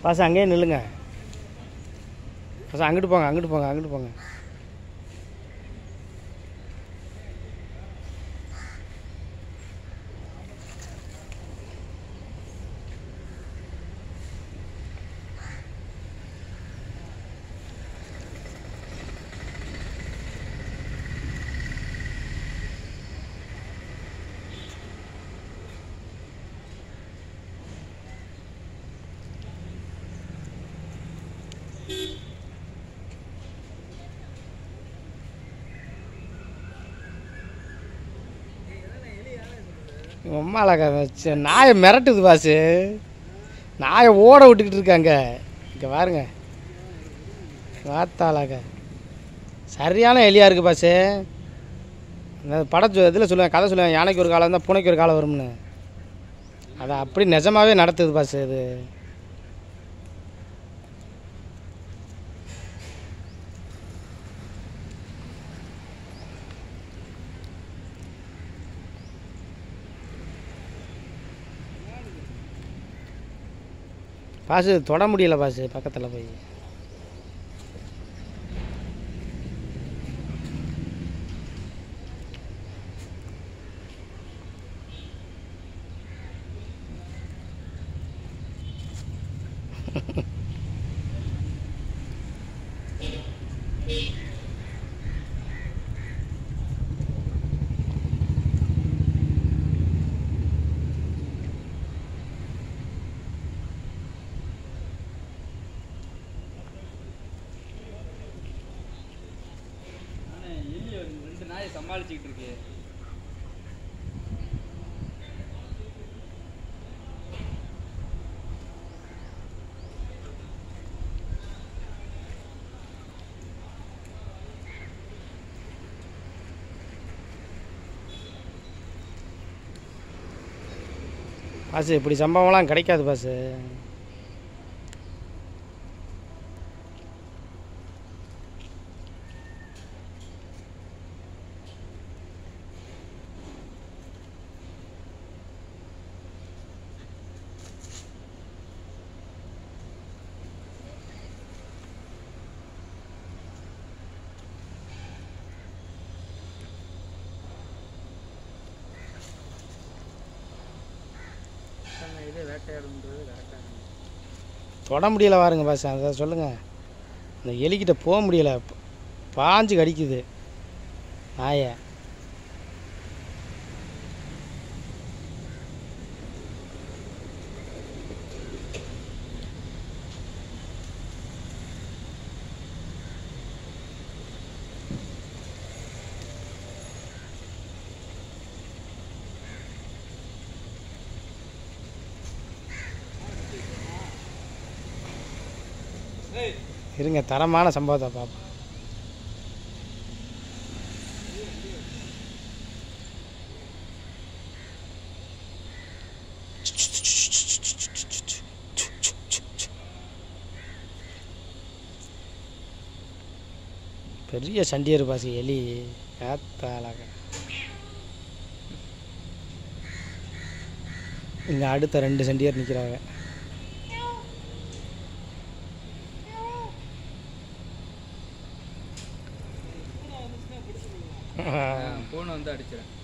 pass அங்கேயே நில்லுங்க pass அங்கிட்டு போங்க அங்கிட்டு போங்க அங்கிட்டு போங்க அம்மாலாக்கா வச்சு நாயை மிரட்டுது பாஸு நாயை ஓட விட்டுக்கிட்டு இருக்காங்க இங்கே பாருங்க வாத்தாளாக்கா சரியான எலியாக இருக்குது பாஸு அந்த படம் இதில் சொல்லுவேன் கதை சொல்லுவேன் யானைக்கு ஒரு காலம் இருந்தால் பூனைக்கு ஒரு காலம் வரும்னு அதை அப்படி நிஜமாவே நடத்துது பாஸு இது பாசு தொட முடியல பாசு பக்கத்தில் போய் எலி ரெண்டு நாயை சமாளிச்சுக்கிட்டு இருக்கு பாசு இப்படி சம்பவம்லாம் கிடைக்காது பாசு இது வேட்டையாடுன்றது கரெக்டாக தொட முடியல பாருங்க பாசு அதை சொல்லுங்கள் இந்த எலிக்கிட்ட போக முடியல ப- பாஞ்சு கடிக்குது நாயை இருங்க தரமான சம்பவத்தை பார்ப்போம் பெரிய சண்டியர் பாசி எலி ஏத்தாளாக இங்கே அடுத்த ரெண்டு சண்டியர் நிற்கிறாங்க பூனை வந்து அடிச்சிடறேன்